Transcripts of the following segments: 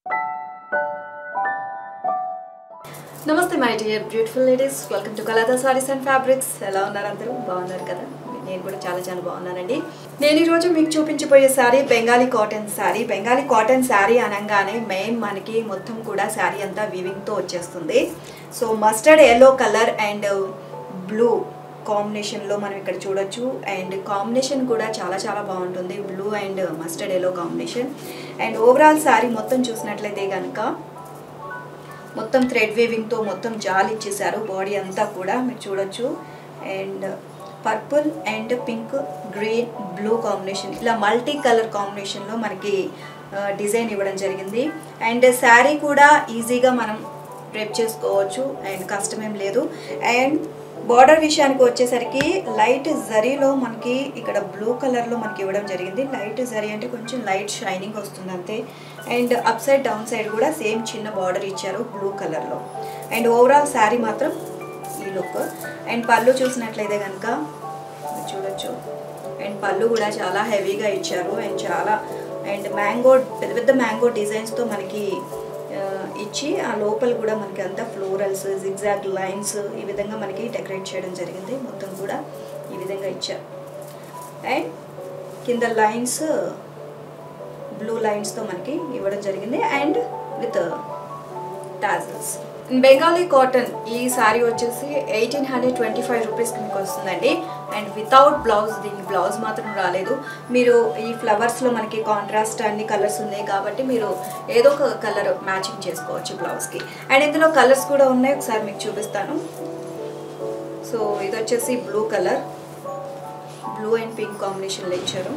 నమస్తే my dear beautiful ladies welcome to Kalada sarees and fabrics ఎలా ఉన్నారు అందరూ బాగున్నారు కదా నేను కూడా చాలా చాలా బాగున్నానండి నేను ఈరోజు మీకు చూపించబోయే శారీ బెంగాలీ కాటన్ శారీ బెంగాలీ కాటన్ శారీ అనగానే మెయిన్ మనకి మొత్తం కూడా శారీ అంతా వీవింగ్తో వచ్చేస్తుంది so mustard yellow colour and blue కాంబినేషన్లో మనం ఇక్కడ చూడొచ్చు అండ్ కాంబినేషన్ కూడా చాలా చాలా బాగుంటుంది blue and mustard yellow combination and overall saree మొత్తం చూసినట్లయితే కనుక మొత్తం థ్రెడ్ వీవింగ్తో మొత్తం జాల్ ఇచ్చేసారు బాడీ అంతా కూడా మీరు చూడొచ్చు and purple and pink green blue combination ఇలా మల్టీ కలర్ కాంబినేషన్లో మనకి డిజైన్ ఇవ్వడం జరిగింది అండ్ శారీ కూడా ఈజీగా మనం డ్రెప్ చేసుకోవచ్చు అండ్ కష్టం ఏం లేదు అండ్ బార్డర్ విషయానికి వచ్చేసరికి లైట్ జరీలో మనకి ఇక్కడ బ్లూ కలర్లో మనకి ఇవ్వడం జరిగింది లైట్ జరీ అంటే కొంచెం లైట్ షైనింగ్ వస్తుంది అంతే and up side down side కూడా సేమ్ చిన్న బార్డర్ ఇచ్చారు బ్లూ కలర్లో అండ్ ఓవరాల్ శారీ మాత్రం ఈ లుక్ అండ్ పళ్ళు చూసినట్లయితే కనుక మీరు చూడొచ్చు అండ్ పళ్ళు కూడా చాలా హెవీగా ఇచ్చారు అండ్ చాలా అండ్ మ్యాంగో పెద్ద పెద్ద మ్యాంగో డిజైన్స్తో మనకి ఆ, ఇచ్చి ఆ లోపల కూడా మనకి అంతా ఫ్లోరల్స్ జిగ్జాగ్ లైన్స్ ఈ విధంగా మనకి డెకరేట్ చేయడం జరిగింది మొత్తం కూడా ఈ విధంగా ఇచ్చారు అండ్ కింద లైన్స్ బ్లూ లైన్స్తో మనకి ఇవ్వడం జరిగింది and with tassels Bengali cotton ఈ సారీ వచ్చేసి ఎయిటీన్ హండ్రెడ్ ట్వంటీ ఫైవ్ రూపీస్కి మీకు వస్తుందండి అండ్ వితౌట్ బ్లౌజ్ దీనికి బ్లౌజ్ మాత్రం రాలేదు మీరు ఈ ఫ్లవర్స్లో మనకి కాంట్రాస్ట్ అన్ని కలర్స్ ఉన్నాయి కాబట్టి మీరు ఏదో ఒక కలర్ మ్యాచింగ్ చేసుకోవచ్చు బ్లౌజ్కి అండ్ ఇందులో కలర్స్ కూడా ఉన్నాయి ఒకసారి మీకు చూపిస్తాను సో ఇది వచ్చేసి blue colour blue and pink కాంబినేషన్లో ఇచ్చారు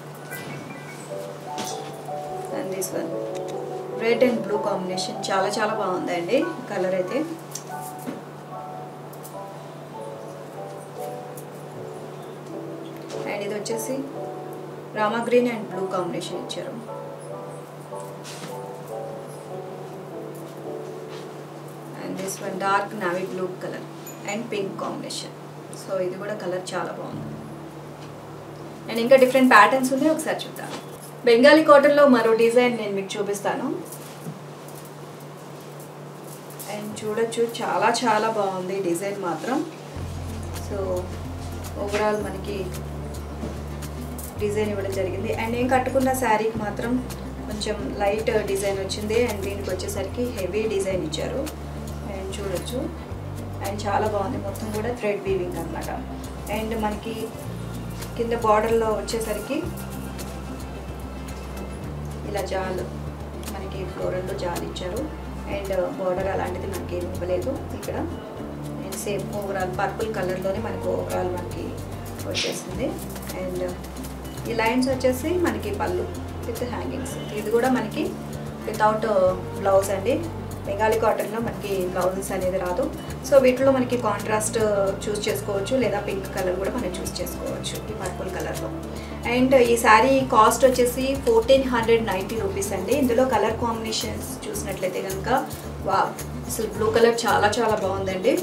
and this one red and blue combination చాలా చాలా బాగుందండి కలర్ అయితే అండ్ ఇది వచ్చేసి Rama green and blue combination ఇచ్చారు and this one dark navy blue colour and pink combination so ఇది కూడా కలర్ చాలా బాగుంది అండ్ ఇంకా డిఫరెంట్ ప్యాటర్న్స్ ఉన్నాయి ఒకసారి చూద్దాం బెంగాలీ కాటన్లో మరో డిజైన్ నేను మీకు చూపిస్తాను అండ్ చూడొచ్చు చాలా చాలా బాగుంది డిజైన్ మాత్రం సో ఓవరాల్ మనకి డిజైన్ ఇవ్వడం జరిగింది అండ్ నేను కట్టుకున్న శారీకి మాత్రం కొంచెం లైట్ డిజైన్ వచ్చింది అండ్ దీనికి వచ్చేసరికి హెవీ డిజైన్ ఇచ్చారు అండ్ చూడొచ్చు అండ్ చాలా బాగుంది మొత్తం కూడా థ్రెడ్ వీవింగ్ అనమాట అండ్ మనకి కింద బార్డర్లో వచ్చేసరికి ఇలా జాల్ మనకి ఫ్లోరల్లో జాల్ ఇచ్చారు అండ్ బార్డర్ అలాంటిది మనకి ఏమి ఇవ్వలేదు ఇక్కడ అండ్ సేమ్ ఓవరాల్ పర్పుల్ కలర్లోనే మనకి ఓవరాల్ మనకి వచ్చేసింది అండ్ ఈ లైన్స్ వచ్చేసి మనకి పళ్ళు విత్ హ్యాంగింగ్స్ ఇది కూడా మనకి వితౌట్ బ్లౌజ్ అండి బెంగాలీ కాటన్లో మనకి బ్లౌజెస్ అనేది రాదు సో వీటిలో మనకి కాంట్రాస్ట్ చూస్ చేసుకోవచ్చు లేదా పింక్ కలర్ కూడా మనం చూస్ చేసుకోవచ్చు ఈ పర్పుల్ కలర్లో అండ్ ఈ శారీ కాస్ట్ వచ్చేసి ఫోర్టీన్ హండ్రెడ్ నైంటీ రూపీస్ అండి ఇందులో కలర్ కాంబినేషన్స్ చూసినట్లయితే కనుక వా అసలు బ్లూ కలర్ చాలా చాలా బాగుందండి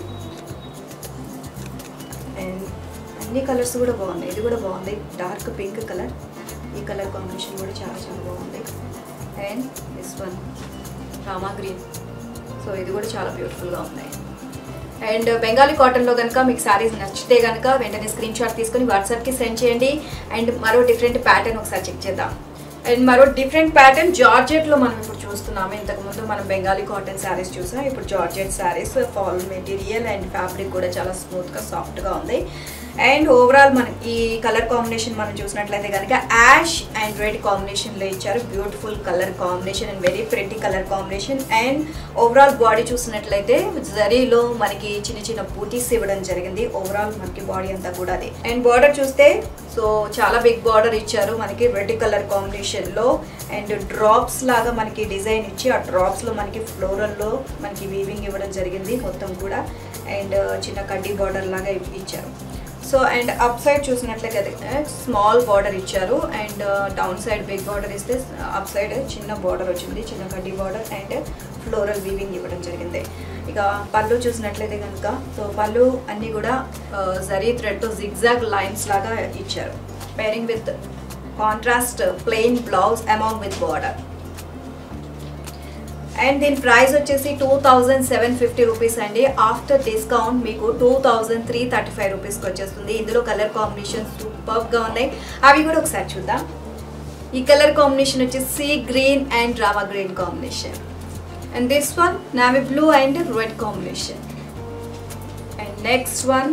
అండ్ అన్ని కలర్స్ కూడా బాగున్నాయి ఇది కూడా బాగుంది డార్క్ పింక్ కలర్ ఈ కలర్ కాంబినేషన్ కూడా చాలా చాలా బాగుంది and this one Rama green so ఇది కూడా చాలా బ్యూటిఫుల్గా ఉన్నాయి అండ్ బెంగాలీ కాటన్లో కనుక మీకు శారీస్ నచ్చితే కనుక వెంటనే స్క్రీన్ షాట్ తీసుకొని వాట్సాప్కి సెండ్ చేయండి అండ్ మరో డిఫరెంట్ ప్యాటర్న్ ఒకసారి చెక్ చేద్దాం అండ్ మరో డిఫరెంట్ ప్యాటర్న్ జార్జెట్లో మనం ఇప్పుడు చూస్తున్నాము ఇంతకుముందు మనం బెంగాలీ కాటన్ శారీస్ చూసాం ఇప్పుడు georgette sarees fall material and fabric కూడా చాలా స్మూత్గా సాఫ్ట్గా ఉంది అండ్ ఓవరాల్ మనం ఈ కలర్ కాంబినేషన్ మనం చూసినట్లయితే కనుక యాష్ అండ్ రెడ్ కాంబినేషన్లో ఇచ్చారు beautiful colour combination and very pretty colour combination and overall body చూసినట్లయితే జరీలో మనకి చిన్న చిన్న బూటీస్ ఇవ్వడం జరిగింది ఓవరాల్ మనకి బాడీ అంతా కూడా అది అండ్ బార్డర్ చూస్తే సో చాలా బిగ్ బార్డర్ ఇచ్చారు మనకి రెడ్ కలర్ కాంబినేషన్లో అండ్ డ్రాప్స్ లాగా మనకి డిజైన్ ఇచ్చి ఆ డ్రాప్స్లో మనకి ఫ్లోరల్లో మనకి వీవింగ్ ఇవ్వడం జరిగింది మొత్తం కూడా అండ్ చిన్న కడ్డీ బార్డర్ లాగా ఇచ్చారు సో అండ్ అప్ సైడ్ చూసినట్లయితే స్మాల్ బార్డర్ ఇచ్చారు and down side big border ఇస్తే అప్ సైడ్ చిన్న బార్డర్ వచ్చింది చిన్న కడ్డీ బార్డర్ అండ్ ఫ్లోరల్ వీవింగ్ ఇవ్వడం జరిగింది ఇక పళ్ళు చూసినట్లయితే కనుక సో పళ్ళు అన్నీ కూడా జరీ థ్రెడ్తో జిగ్జాగ్ లైన్స్ లాగా ఇచ్చారు pairing with contrast plain blouse among with border and దీని ప్రైస్ వచ్చేసి two thousand seven fifty rupees అండి ఆఫ్టర్ డిస్కౌంట్ మీకు two thousand three thirty five రూపీస్కి వచ్చేస్తుంది ఇందులో కలర్ కాంబినేషన్స్ సూపర్గా ఉన్నాయి అవి కూడా ఒకసారి చూద్దాం ఈ కలర్ కాంబినేషన్ వచ్చేసి sea green and Rama green combination and this one navy blue and red combination and next one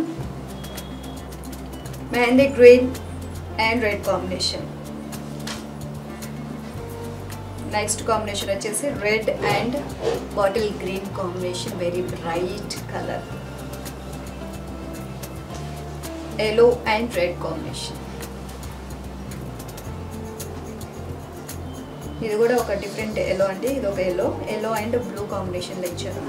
mehndi green and red combination next combination వచ్చేసి red and bottle green combination very bright colour yellow and red combination ఇది కూడా ఒక different yellow అండి ఇది ఒక yellow yellow and blue కాంబినేషన్లో ఇచ్చారు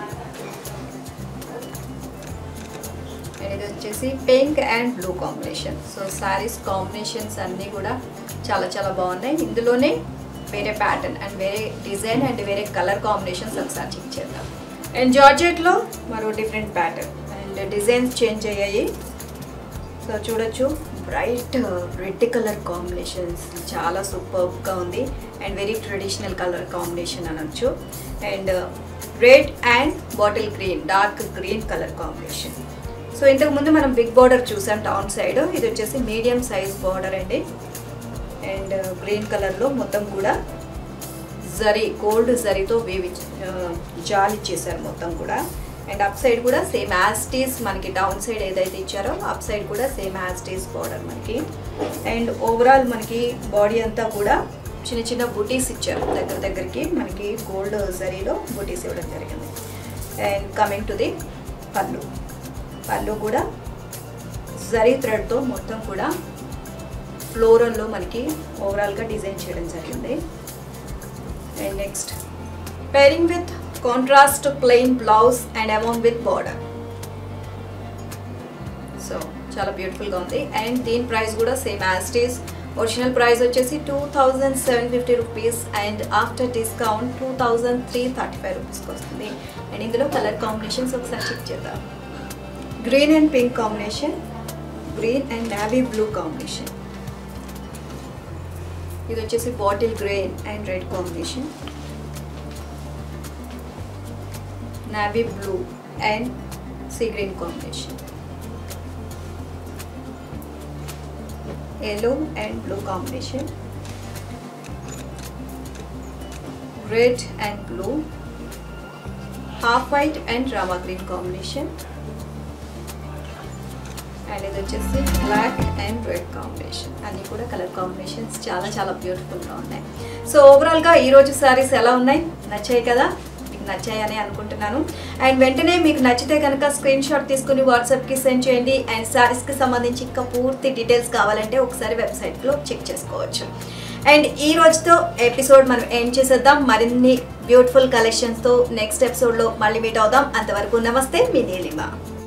and ఇది వచ్చేసి pink and blue combination so sarees combinations అన్నీ కూడా చాలా చాలా బాగున్నాయి ఇందులోనే వేరే ప్యాటర్న్ అండ్ వేరే డిజైన్ అండ్ వేరే కలర్ కాంబినేషన్స్ ఒకసారి చెక్ చేద్దాం అండ్ జార్జెట్లో మరో different pattern and designs change అయ్యాయి సో చూడొచ్చు బ్రైట్ రెడ్ కలర్ కాంబినేషన్స్ చాలా సూపర్గా ఉంది and very traditional colour combination అనొచ్చు and red and bottle green dark green colour combination so ఇంతకు ముందు మనం బిగ్ బార్డర్ చూసాం టౌన్ సైడ్ ఇది వచ్చేసి మీడియం సైజ్ బార్డర్ అండి అండ్ గ్రీన్ కలర్లో మొత్తం కూడా జరీ గోల్డ్ జరీతో వేవి జాల్ ఇచ్చేసారు మొత్తం కూడా అండ్ అప్ సైడ్ కూడా సేమ్ యాస్టీస్ మనకి డౌన్ సైడ్ ఏదైతే ఇచ్చారో అప్ సైడ్ కూడా సేమ్ యాస్టీస్ బార్డర్ మనకి అండ్ ఓవరాల్ మనకి బాడీ అంతా కూడా చిన్న చిన్న బుటీస్ ఇచ్చారు దగ్గర దగ్గరికి మనకి గోల్డ్ జరీలో బుటీస్ ఇవ్వడం జరిగింది అండ్ కమింగ్ టు ది పళ్ళు పళ్ళు కూడా జరీ థ్రెడ్తో మొత్తం కూడా ఫ్లోరల్లో మనకి ఓవరాల్గా డిజైన్ చేయడం జరిగింది and next pairing with contrast plain blouse and amount with border so చాలా బ్యూటిఫుల్గా ఉంది అండ్ దీని ప్రైస్ కూడా సేమ్ యాస్టీస్ ఒరిజినల్ ప్రైస్ వచ్చేసి two thousand seven fifty rupees and after discount two thousand three thirty five రూపీస్కి వస్తుంది and ఇందులో colour combinations ఒకసారి చెక్ చేద్దాం green and pink combination green and navy blue combination ఇది వచ్చేసి bottle green and red combination navy blue and sea green combination yellow and blue combination red and blue half white and rama green combination and ఇది వచ్చేసి black and red combination అన్నీ కూడా colour combinations చాలా చాలా బ్యూటిఫుల్గా ఉన్నాయి so ఓవరాల్గా ఈరోజు శారీస్ ఎలా ఉన్నాయి నచ్చాయి కదా మీకు నచ్చాయని అనుకుంటున్నాను అండ్ వెంటనే మీకు నచ్చితే కనుక స్క్రీన్ షాట్ తీసుకుని వాట్సాప్కి సెండ్ చేయండి అండ్ శారీస్కి సంబంధించి ఇంకా పూర్తి డీటెయిల్స్ కావాలంటే ఒకసారి వెబ్సైట్లో చెక్ చేసుకోవచ్చు అండ్ ఈ రోజుతో ఎపిసోడ్ మనం ఎండ్ చేసేద్దాం మరిన్ని బ్యూటిఫుల్ కలెక్షన్స్తో నెక్స్ట్ ఎపిసోడ్లో మళ్ళీ మీట్ అవుదాం అంతవరకు నమస్తే మీ నీలిమ